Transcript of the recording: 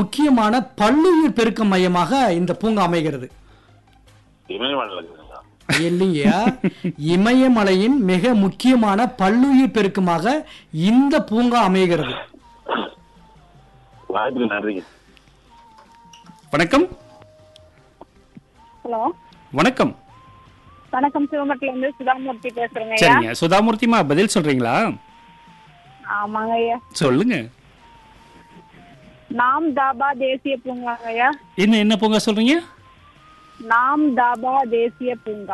முக்கியமான பல்லுயிர் பெருக்க மையமாக இந்த பூங்கா அமைகிறது இமயமலையில் இருக்குதுங்களா இல்லையா இமயமலையின் மிக முக்கியமான பல்லுயிர் பெருக்கமாக இந்த பூங்கா அமைகிறது வாய்ப்புக்கு நன்றிங்க வணக்கம் ஹலோ வணக்கம் வணக்கம் சிவமட்டில இருந்து சுதாமூர்த்தி பேசுறேங்க ஐயா சரிங்க சுதாமூர்த்திமா பதில் சொல்றீங்களா ஆமாங்க ஐயா சொல்லுங்க நாம் தாபா தேசிய பூங்காங்க ஐயா என்ன என்ன பூங்கா சொல்றீங்க நாம் தாபா தேசிய பூங்கா